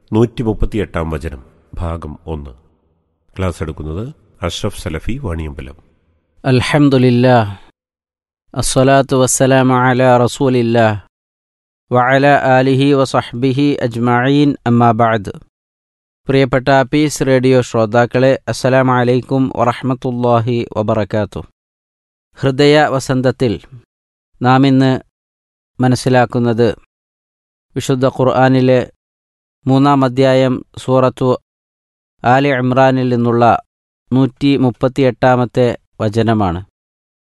നൂറ്റി മുപ്പത്തിയെട്ടാം വചനം ഭാഗം ഒന്ന് ക്ലാസ് എടുക്കുന്നത് അഷ്റഫ് സലഫി വാണിയമ്പലം അൽഹംദുലില്ലാ അസ്സലാത്തു വസ്സലാമു അലാ റസൂലില്ലാ വഅല ആലിഹി വസഹ്ബിഹി അജ്മഈൻ അമ്മാ ബഅദ് പ്രിയപ്പെട്ട പീസ് റേഡിയോ ശ്രോതാക്കളെ അസ്സലാമു അലൈക്കും വറഹ്മത്തുള്ളാഹി വബറകാത്തു ഹൃദയ വസന്തത്തിൽ നാം ഇന്ന് മനസ്സിലാക്കുന്നത് വിശുദ്ധ ഖുർആനിലെ മൂന്നാം അധ്യായം സൂറത്തു ആലി ഇമ്രാനിൽ നിന്നുള്ള നൂറ്റി മുപ്പത്തിയെട്ടാമത്തെ വചനമാണ്